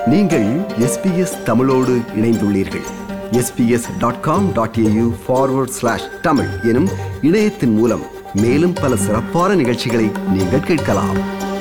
நீங்கள் எஸ்பிஎஸ் தமிழோடு இணைந்துள்ளீர்கள் SBS dot com dot AU forward slash Tamil எனும் இணையத்தின் மூலம் மேலும் பல சிறப்பான நிகழ்ச்சிகளை நீங்கள் கேட்கலாம்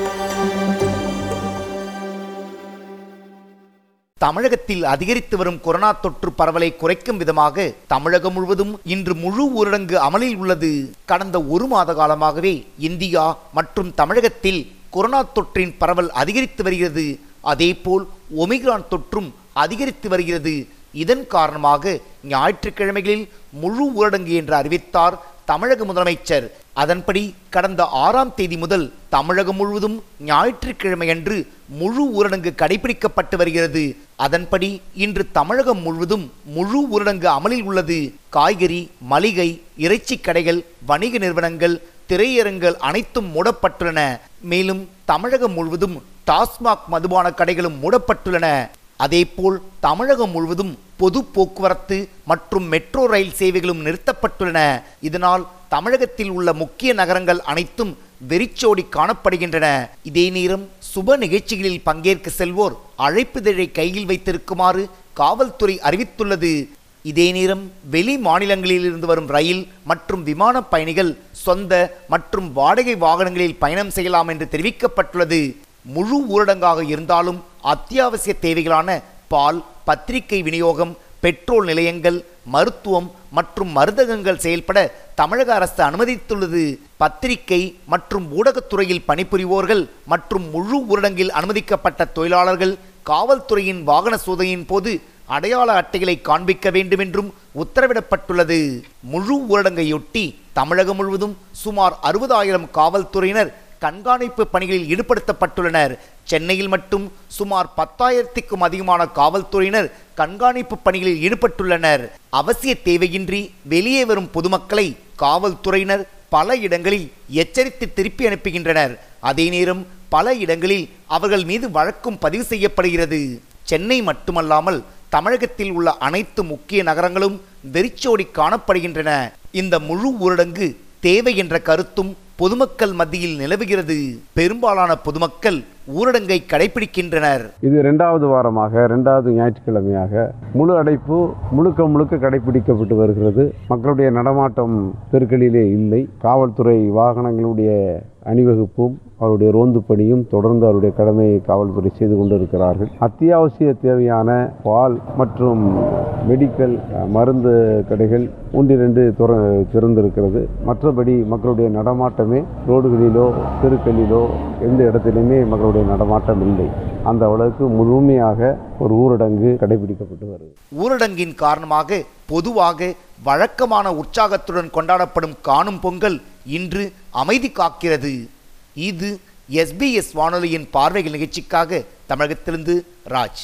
தமிழகத்தில் அதிகரித்து வரும் கொரோனா தொற்று பரவலை குறைக்கும் விதமாக தமிழகம் முழுவதும் இன்று முழு ஊரடங்கு அமலில் உள்ளது கடந்த ஒரு மாத காலமாகவே இந்தியா மற்றும் தமிழகத்தில் கொரோனா தொற்றின் பரவல் அதிகரித்து வருகிறது அதேபோல் ஒமிக்ரான் தொற்றும் அதிகரித்து வருகிறது இதன் காரணமாக ஞாயிற்றுக்கிழமைகளில் முழு ஊரடங்கு என்று அறிவித்தார் தமிழக முதலமைச்சர் அதன்படி கடந்த ஆறாம் தேதி முதல் தமிழகம் முழுவதும் ஞாயிற்றுக்கிழமையன்று முழு ஊரடங்கு கடைபிடிக்கப்பட்டு வருகிறது அதன்படி இன்று தமிழகம் முழுவதும் முழு ஊரடங்கு அமலில் உள்ளது காய்கறி மளிகை இறைச்சி கடைகள் வணிக நிறுவனங்கள் திரையரங்குகள் அனைத்தும் மூடப்பட்டுள்ளன மேலும் தமிழகம் முழுவதும் டாஸ்மாக் மதுபான கடைகளும் மூடப்பட்டுள்ளன அதேபோல் தமிழகம் முழுவதும் பொது போக்குவரத்து மற்றும் மெட்ரோ ரயில் சேவைகளும் நிறுத்தப்பட்டுள்ளன இதனால் தமிழகத்தில் உள்ள முக்கிய நகரங்கள் அனைத்தும் வெறிச்சோடி காணப்படுகின்றன இதே நேரம் சுப நிகழ்ச்சிகளில் பங்கேற்க செல்வோர் அழைப்புதழை கையில் வைத்திருக்குமாறு காவல்துறை அறிவித்துள்ளது இதே நேரம் வெளி மாநிலங்களில் இருந்து வரும் ரயில் மற்றும் விமான பயணிகள் சொந்த மற்றும் வாடகை வாகனங்களில் பயணம் செய்யலாம் என்று தெரிவிக்கப்பட்டுள்ளது முழு ஊரடங்காக இருந்தாலும் அத்தியாவசிய தேவைகளான பால் பத்திரிகை விநியோகம் பெட்ரோல் நிலையங்கள் மருத்துவம் மற்றும் மருந்தகங்கள் செயல்பட தமிழக அரசு அனுமதித்துள்ளது பத்திரிகை மற்றும் ஊடகத்துறையில் பணிபுரிவோர்கள் மற்றும் முழு ஊரடங்கில் அனுமதிக்கப்பட்ட தொழிலாளர்கள் காவல்துறையின் வாகன சோதனையின் போது அடையாள அட்டைகளை காண்பிக்க வேண்டும் என்றும் உத்தரவிடப்பட்டுள்ளது முழு ஊரடங்கையொட்டி தமிழகம் முழுவதும் சுமார் அறுபதாயிரம் காவல்துறையினர் கண்காணிப்பு பணிகளில் ஈடுபடுத்தப்பட்டுள்ளனர் சென்னையில் மட்டும் சுமார் பத்தாயிரத்திற்கும் அதிகமான காவல்துறையினர் கண்காணிப்பு பணிகளில் ஈடுபட்டுள்ளனர் அவசிய தேவையின்றி வெளியே வரும் பொதுமக்களை காவல்துறையினர் பல இடங்களில் எச்சரித்து திருப்பி அனுப்புகின்றனர் அதே நேரம் பல இடங்களில் அவர்கள் மீது வழக்கும் பதிவு செய்யப்படுகிறது சென்னை மட்டுமல்லாமல் தமிழகத்தில் உள்ள அனைத்து முக்கிய நகரங்களும் வெறிச்சோடி காணப்படுகின்றன இந்த முழு ஊரடங்கு தேவை என்ற கருத்தும் பொதுமக்கள் மத்தியில் நிலவுகிறது பெரும்பாலான பொதுமக்கள் ஊரடங்கை கடைபிடிக்கின்றனர் இது ரெண்டாவது வாரமாக ரெண்டாவது ஞாயிற்றுக்கிழமையாக முழு அடைப்பு முழுக்க முழுக்க கடைபிடிக்கப்பட்டு வருகிறது மக்களுடைய நடமாட்டம் தெருக்களிலே இல்லை காவல்துறை வாகனங்களுடைய அணிவகுப்பும் அவருடைய ரோந்து பணியும் தொடர்ந்து அவருடைய கடமையை காவல்துறை செய்து கொண்டிருக்கிறார்கள் அத்தியாவசிய தேவையான பால் மற்றும் மெடிக்கல் அஹ், மருந்து கடைகள் ஒன்றிரண்டு துற திறந்திருக்கிறது மற்றபடி மக்களுடைய நடமாட்டமே ரோடுகளிலோ தெருக்களிலோ எந்த இடத்திலுமே மக்களுடைய நடமாட்டம் இல்லை அந்த அளவுக்கு முழுமையாக ஒரு ஊரடங்கு கடைபிடிக்கப்பட்டு வருது ஊரடங்கின் காரணமாக பொதுவாக வழக்கமான உற்சாகத்துடன் கொண்டாடப்படும் காணும் பொங்கல் இன்று அமைதி காக்கிறது இது எஸ்பிஎஸ் வானொலியின் பார்வைகள் நிகழ்ச்சிக்காக தமிழகத்திலிருந்து ராஜ்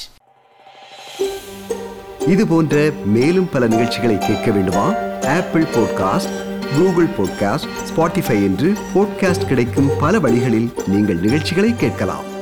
இது போன்ற மேலும் பல நிகழ்ச்சிகளை கேட்க வேண்டுமா Apple podcast Google podcast Spotify என்று பாட்காஸ்ட் கிடைக்கும் பல வழிகளில் நீங்கள் நிகழ்ச்சிகளை கேட்கலாம்